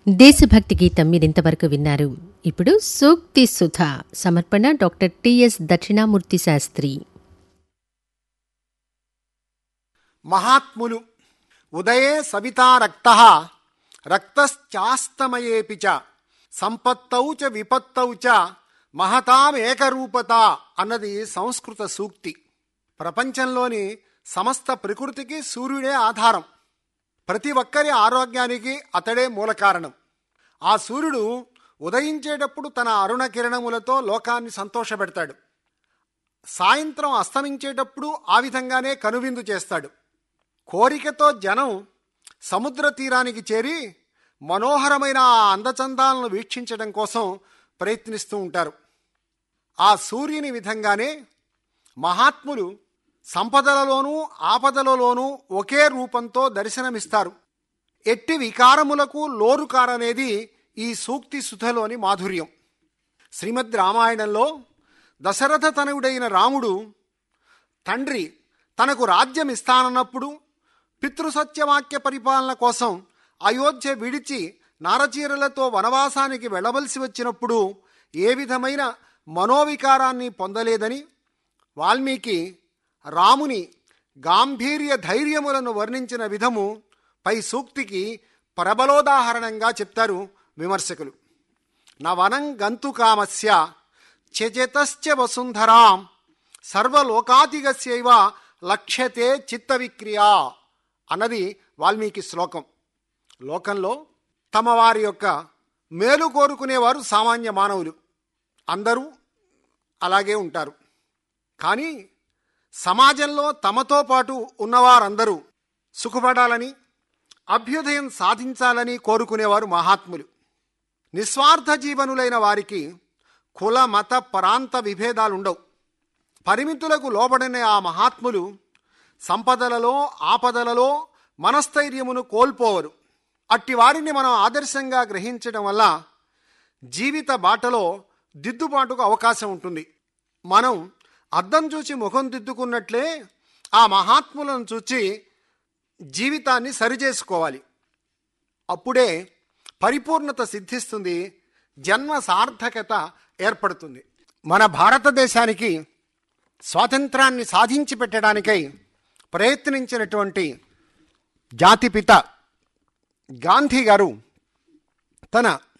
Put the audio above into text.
దేశభక్తి గీతం మీరింతవరకు విన్నారు ఇప్పుడు సూక్తి సుధ సమర్పణ డాక్టర్ టిఎస్ దక్షిణామూర్తి శాస్త్రి మహాత్ములు ఉదయే సవితా రక్త రక్తశ్చాస్తమయేపి చ సంపత్తౌ చ విపత్తౌ చ మహతాం ఏకరూపత అన్నది సంస్కృత సూక్తి ప్రపంచంలోని సమస్త ప్రకృతికి సూర్యుడే ఆధారం ప్రతి ఒక్కరి ఆరోగ్యానికి అతడే మూల కారణం ఆ సూర్యుడు ఉదయించేటప్పుడు తన అరుణ కిరణములతో లోకాన్ని సంతోషపెడతాడు సాయంత్రం అస్తమించేటప్పుడు ఆ విధంగానే కనువిందు చేస్తాడు కోరికతో జనం సముద్ర తీరానికి చేరి మనోహరమైన ఆ అందచందాలను వీక్షించడం కోసం ప్రయత్నిస్తూ ఉంటారు ఆ సూర్యుని విధంగానే మహాత్ములు సంపదలలోనూ ఆపదలలోనూ ఒకే రూపంతో దర్శనమిస్తారు ఎట్టి వికారములకు లోరుకారనేది ఈ సూక్తి సుధలోని మాధుర్యం శ్రీమద్ రామాయణంలో దశరథ తనయుడైన రాముడు తండ్రి తనకు రాజ్యం ఇస్తానన్నప్పుడు పితృసత్యవాక్య పరిపాలన కోసం అయోధ్య విడిచి నారచీరలతో వనవాసానికి వెళ్ళవలసి వచ్చినప్పుడు ఏ విధమైన మనోవికారాన్ని పొందలేదని వాల్మీకి రాముని గాంభీర్య ధైర్యములను వర్ణించిన విధము పై సూక్తికి ప్రబలోదాహరణంగా చెప్తారు విమర్శకులు నవనం గంతుకామస్య త్యజతశ్చ వసుంధరాం సర్వలోకాతిగస్యైవ లక్ష్యతే చిత్త విక్రియా అన్నది వాల్మీకి శ్లోకం లోకంలో తమ వారి యొక్క మేలు కోరుకునేవారు సామాన్య మానవులు అందరూ అలాగే ఉంటారు కానీ సమాజంలో తమతో పాటు ఉన్నవారందరూ సుఖపడాలని అభ్యుదయం సాధించాలని కోరుకునేవారు మహాత్ములు నిస్వార్థ జీవనులైన వారికి కుల మత ప్రాంత విభేదాలుండవు పరిమితులకు లోబడిన ఆ మహాత్ములు సంపదలలో ఆపదలలో మనస్థైర్యమును కోల్పోవరు అట్టి వారిని మనం ఆదర్శంగా గ్రహించడం వల్ల జీవిత బాటలో దిద్దుబాటుకు అవకాశం ఉంటుంది మనం అద్దం చూసి ముఖం దిద్దుకున్నట్లే ఆ మహాత్ములను చూచి జీవితాన్ని సరిచేసుకోవాలి అప్పుడే పరిపూర్ణత సిద్ధిస్తుంది జన్మ సార్థకత ఏర్పడుతుంది మన భారతదేశానికి స్వాతంత్రాన్ని సాధించి పెట్టడానికై ప్రయత్నించినటువంటి జాతిపిత గాంధీ గారు తన